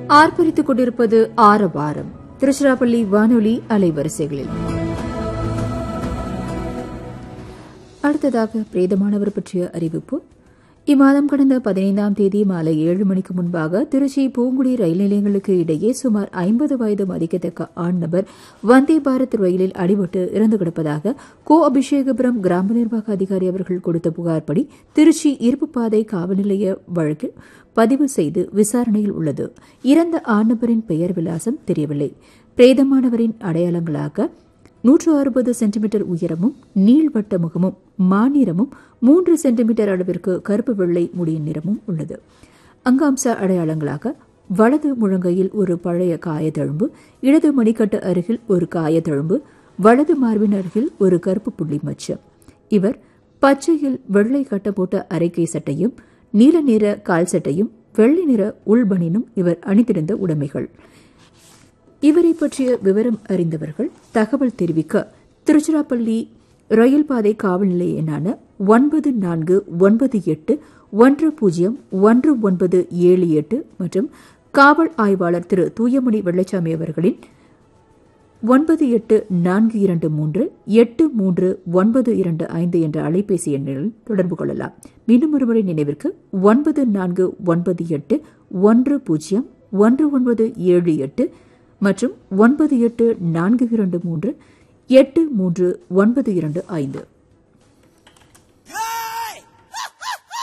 ஆர்ப்பரித்துக் கொண்டிருப்பது ஆரவாரம் திருச்சிராப்பள்ளி வானொலி அலைவரிசைகளில் அடுத்ததாக பிரேதமானவர் பற்றிய அறிவிப்பு இம்மாதம் கடந்த பதினைந்தாம் தேதி மாலை ஏழு மணிக்கு முன்பாக திருச்சி பூங்குடி ரயில் நிலையங்களுக்கு இடையே சுமார் ஐம்பது வயது மதிக்கத்தக்க ஆண் நபர் வந்தே பாரத் ரயிலில் அடிபட்டு இறந்து கிடப்பதாக கோ அபிஷேகபுரம் கிராம நிர்வாக அதிகாரி அவர்கள் கொடுத்த புகார்படி திருச்சி இருப்புப்பாதை காவல் நிலைய வழக்கில் பதிவு செய்து விசாரணையில் உள்ளது இறந்த ஆண் நபரின் பெயர் விலாசம் தெரியவில்லை பிரேதமானவரின் அடையாளங்களாக நூற்று அறுபது சென்டிமீட்டர் உயரமும் நீள்வட்ட முகமும் மாநிறமும் மூன்று சென்டிமீட்டர் அளவிற்கு கருப்பு வெள்ளை முடியின் நிறமும் உள்ளது அங்காம்ச அடையாளங்களாக வலது முழங்கையில் ஒரு பழைய காயத்தழும்பு இடது மணிக்கட்டு அருகில் ஒரு காயத்தழும்பு வலது மார்பின் அருகில் ஒரு கருப்பு புள்ளி மச்சு இவர் பச்சையில் வெள்ளை கட்ட போட்ட அரைக்கை சட்டையும் நீல நிற கால் சட்டையும் வெள்ளை நிற உள்பனினும் இவர் அணிந்திருந்த உடைமைகள் இவரை பற்றிய விவரம் அறிந்தவர்கள் தகவல் தெரிவிக்க திருச்சிராப்பள்ளி ரயில் பாதை காவல் நிலைய எண்ணான ஒன்பது நான்கு ஒன்பது எட்டு ஒன்று பூஜ்ஜியம் ஒன்று ஒன்பது ஏழு எட்டு மற்றும் காவல் ஆய்வாளர் திரு தூயமணி வெள்ளச்சாமி அவர்களின் ஒன்பது எட்டு நான்கு இரண்டு மூன்று எட்டு மூன்று ஒன்பது இரண்டு ஐந்து என்ற அலைபேசி எண்ணில் தொடர்பு கொள்ளலாம் மீண்டும் ஒருமுறை நினைவிற்கு ஒன்பது நான்கு ஒன்பது எட்டு ஒன்று பூஜ்ஜியம் ஒன்று ஒன்பது ஏழு எட்டு மற்றும் ஒன்பது எட்டு நான்கு இரண்டு மூன்று எட்டு மூன்று ஒன்பது இரண்டு ஐந்து